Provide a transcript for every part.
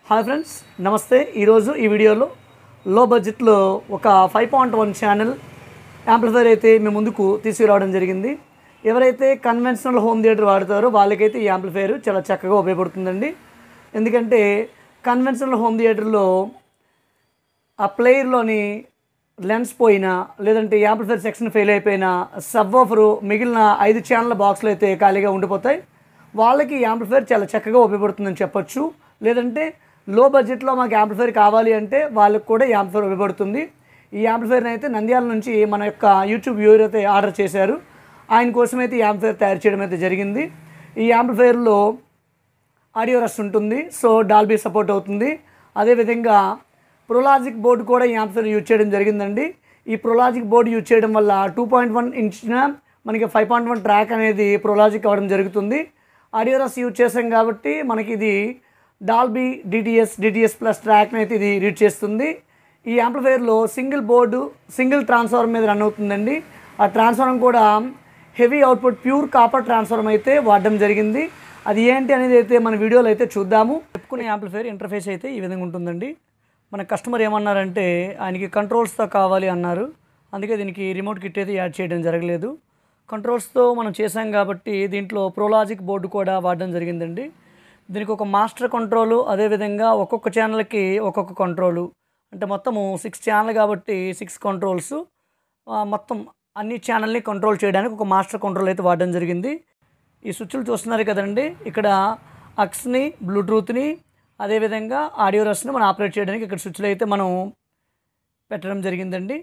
hi friends నమస్తే ఈరోజు ఈ వీడియోలో లో బడ్జెట్లో ఒక five point one channel amplifier అయితే మీ ముందుకు తీసుకురావడం జరిగింది ఎవరైతే కన్వెన్షనల్ హోమ్ థియేటర్ వాడతారో వాళ్ళకైతే ఈ యాంప్లిఫైర్ చాలా చక్కగా ఉపయోగపడుతుందండి ఎందుకంటే కన్వెన్షనల్ హోమ్ థియేటర్లో ఆ ప్లేయర్లోని లెన్స్ పోయినా లేదంటే యాంప్లిఫైర్ సెక్షన్ ఫెయిల్ అయిపోయినా సబ్ ఆఫరు మిగిలిన ఐదు ఛానల్ బాక్స్లు అయితే ఖాళీగా ఉండిపోతాయి వాళ్ళకి ఈ యాంప్లిఫైర్ చాలా చక్కగా ఉపయోగపడుతుందని చెప్పొచ్చు లేదంటే లో బడ్జెట్లో మాకు యాంప్లిఫైర్ కావాలి అంటే వాళ్ళకి కూడా ఈ యాంప్లిఫైర్ ఉపయోగపడుతుంది ఈ యాంప్లిఫైర్ని అయితే నంద్యాల నుంచి మన యొక్క యూట్యూబ్ వ్యూవర్ అయితే ఆర్డర్ చేశారు ఆయన కోసం అయితే ఈ యాంప్లిఫైర్ తయారు చేయడం అయితే జరిగింది ఈ యాంప్లిఫైర్లో ఆడియో రస్ ఉంటుంది సో డాల్బీ సపోర్ట్ అవుతుంది అదేవిధంగా ప్రొలాజిక్ బోర్డు కూడా ఈ యాంప్లిఫైర్ యూజ్ చేయడం జరిగిందండి ఈ ప్రొలాజిక్ బోర్డు యూజ్ చేయడం వల్ల టూ పాయింట్ వన్ ఇంచిన మనకి ఫైవ్ పాయింట్ వన్ ట్రాక్ అనేది ప్రొలాజిక్ అవ్వడం జరుగుతుంది ఆడియో రస్ యూజ్ చేసాం కాబట్టి మనకి ఇది డాల్బీ డిటిఎస్ డిటిఎస్ ప్లస్ ట్రాక్ని అయితే ఇది రీడ్ చేస్తుంది ఈ యాంప్లిఫైర్లో సింగిల్ బోర్డు సింగిల్ ట్రాన్స్ఫార్మర్ మీద రన్ అవుతుందండి ఆ ట్రాన్స్ఫార్మర్ కూడా heavy output pure copper transformer అయితే వాడడం జరిగింది అది ఏంటి అనేది అయితే మన వీడియోలో అయితే చూద్దాము చెప్పుకునే యాంప్లిఫైర్ ఇంటర్ఫేస్ అయితే ఈ విధంగా ఉంటుందండి మన కస్టమర్ ఏమన్నారంటే ఆయనకి కంట్రోల్స్తో కావాలి అన్నారు అందుకే దీనికి రిమోట్ కిట్ అయితే యాడ్ చేయడం జరగలేదు కంట్రోల్స్తో మనం చేసాం కాబట్టి దీంట్లో ప్రోలాజిక్ బోర్డు కూడా వాడడం జరిగిందండి దీనికి ఒక మాస్టర్ కంట్రోలు అదేవిధంగా ఒక్కొక్క ఛానల్కి ఒక్కొక్క కంట్రోలు అంటే మొత్తము సిక్స్ ఛానల్ కాబట్టి సిక్స్ కంట్రోల్స్ మొత్తం అన్ని ఛానల్ని కంట్రోల్ చేయడానికి ఒక మాస్టర్ కంట్రోల్ అయితే వాడడం జరిగింది ఈ స్విచ్లు చూస్తున్నారు కదండి ఇక్కడ అక్స్ని బ్లూటూత్ని అదేవిధంగా ఆడియో రస్ని మనం ఆపరేట్ చేయడానికి ఇక్కడ స్విచ్లు అయితే మనం పెట్టడం జరిగిందండి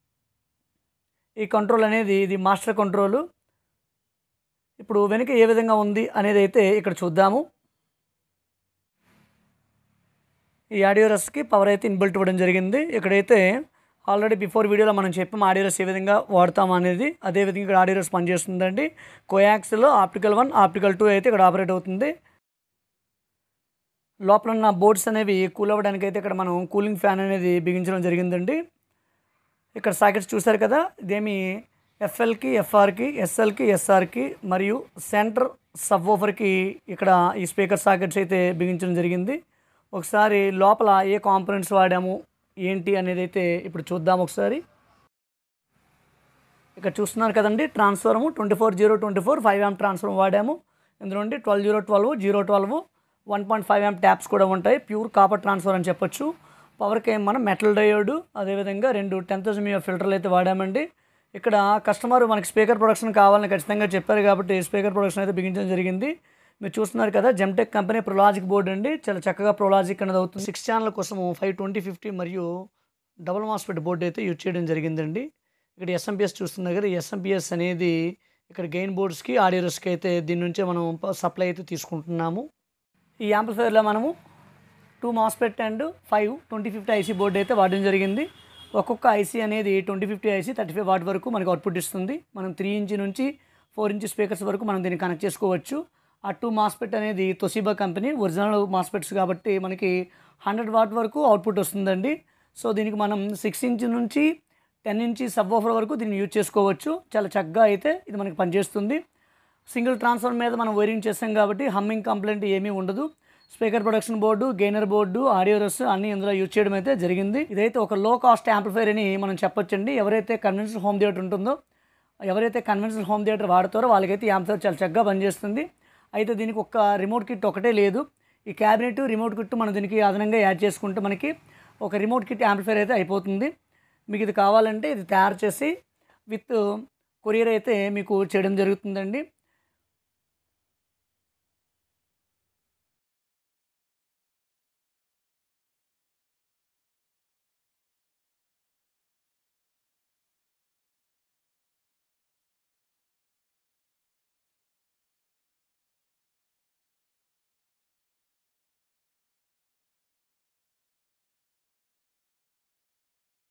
ఈ కంట్రోల్ అనేది ఇది మాస్టర్ కంట్రోలు ఇప్పుడు వెనుక ఏ విధంగా ఉంది అనేది అయితే ఇక్కడ చూద్దాము ఈ ఆడియో రస్కి పవర్ అయితే ఇన్బిల్ట్ ఇవ్వడం జరిగింది ఇక్కడైతే ఆల్రెడీ బిఫోర్ వీడియోలో మనం చెప్పాం ఆడియో రస్ ఏ విధంగా వాడతాం అనేది అదేవిధంగా ఇక్కడ ఆడియో రస్ పనిచేస్తుందండి కోయాక్స్లో ఆప్టికల్ వన్ ఆప్టికల్ టూ అయితే ఇక్కడ ఆపరేట్ అవుతుంది లోపల ఉన్న బోర్డ్స్ అనేవి కూల్ అవ్వడానికి అయితే ఇక్కడ మనం కూలింగ్ ఫ్యాన్ అనేది బిగించడం జరిగిందండి ఇక్కడ సాకెట్స్ చూసారు కదా ఇదేమి ఎఫ్ఎల్కి ఎఫ్ఆర్కి ఎస్ఎల్కి ఎస్ఆర్కి మరియు సెంటర్ సబ్ ఓఫర్కి ఇక్కడ ఈ స్పీకర్ సాకెట్స్ అయితే బిగించడం జరిగింది ఒకసారి లోపల ఏ కాంపనెంట్స్ వాడాము ఏంటి అనేది అయితే ఇప్పుడు చూద్దాం ఒకసారి ఇక్కడ చూస్తున్నారు కదండి transformer twenty four zero twenty four five M transformer వాడాము ఇందులో నుండి twelve zero twelve zero twelve one point five M taps కూడా ఉంటాయి ప్యూర్ కాపర్ ట్రాన్స్ఫర్ అని చెప్పొచ్చు పవర్కి ఏం మనం మెటల్ డయోడ్ అదేవిధంగా రెండు టెన్ థౌసండ్ మీ ఫిల్టర్లు అయితే వాడామండి ఇక్కడ కస్టమర్ మనకి స్పీకర్ ప్రొడక్షన్ కావాలని ఖచ్చితంగా చెప్పారు కాబట్టి స్పీకర్ ప్రొడక్షన్ అయితే బిగించడం జరిగింది మీరు చూస్తున్నారు కదా జెమ్టెక్ కంపెనీ ప్రొలాజిక్ బోర్డు అండి చాలా చక్కగా ప్రొలాజిక్ అనేది అవుతుంది సిక్స్ ఛానల్ కోసము ఫైవ్ ట్వంటీ ఫిఫ్టీ మరియు డబుల్ మాస్ఫెట్ బోర్డు అయితే యూజ్ చేయడం జరిగిందండి ఇక్కడ ఎస్ఎంపిఎస్ చూస్తున్నారు కదా ఎస్ఎంపిఎస్ అనేది ఇక్కడ గెయిన్ బోర్డ్స్కి ఆడియోస్కి అయితే దీని నుంచే మనం సప్లై అయితే తీసుకుంటున్నాము ఈ యాంప్లిఫైర్లో మనము two MOSFET and five twenty fifty IC board అయితే వాడడం జరిగింది ఒక్కొక్క ఐసీ అనేది twenty fifty IC thirty five watt వరకు మనకు అవుట్పుట్ ఇస్తుంది మనం త్రీ ఇంచ్ నుంచి ఫోర్ ఇంచ్ స్పీకర్స్ వరకు మనం దీన్ని కనెక్ట్ చేసుకోవచ్చు ఆ టూ మాస్పెట్ అనేది తొసిబా కంపెనీ ఒరిజినల్ మాస్పెట్స్ కాబట్టి మనకి హండ్రెడ్ వాట్ వరకు అవుట్పుట్ వస్తుందండి సో దీనికి మనం సిక్స్ ఇంచ్ నుంచి టెన్ ఇంచ్ సబ్ ఆఫర్ వరకు దీన్ని యూజ్ చేసుకోవచ్చు చాలా చక్కగా అయితే ఇది మనకి పనిచేస్తుంది సింగిల్ ట్రాన్స్ఫర్ మీద మనం వైరింగ్ చేస్తాం కాబట్టి హమ్మింగ్ కంప్లైంట్ ఏమీ ఉండదు speaker protection board gainer board audio రస్ అన్ని ఇందులో యూజ్ చేయడం అయితే జరిగింది ఇదైతే ఒక లో కాస్ట్ యాంప్లిఫైర్ అని మనం చెప్పొచ్చండి ఎవరైతే కన్వెన్షనల్ హోమ్ థియేటర్ ఉంటుందో ఎవరైతే కన్వెన్షనల్ హోమ్ థియేటర్ వాడతారో వాళ్ళకైతే ఈ యాంప్లిఫైర్ చాలా చక్కగా పనిచేస్తుంది అయితే దీనికి ఒక రిమోట్ కిట్ ఒకటే లేదు ఈ క్యాబినెట్ రిమోట్ కిట్ మనం దీనికి అదనంగా యాడ్ చేసుకుంటే మనకి ఒక రిమోట్ కిట్ యాంప్లిఫైర్ అయితే అయిపోతుంది మీకు ఇది కావాలంటే ఇది తయారు చేసి విత్ కొరియర్ అయితే మీకు చేయడం జరుగుతుందండి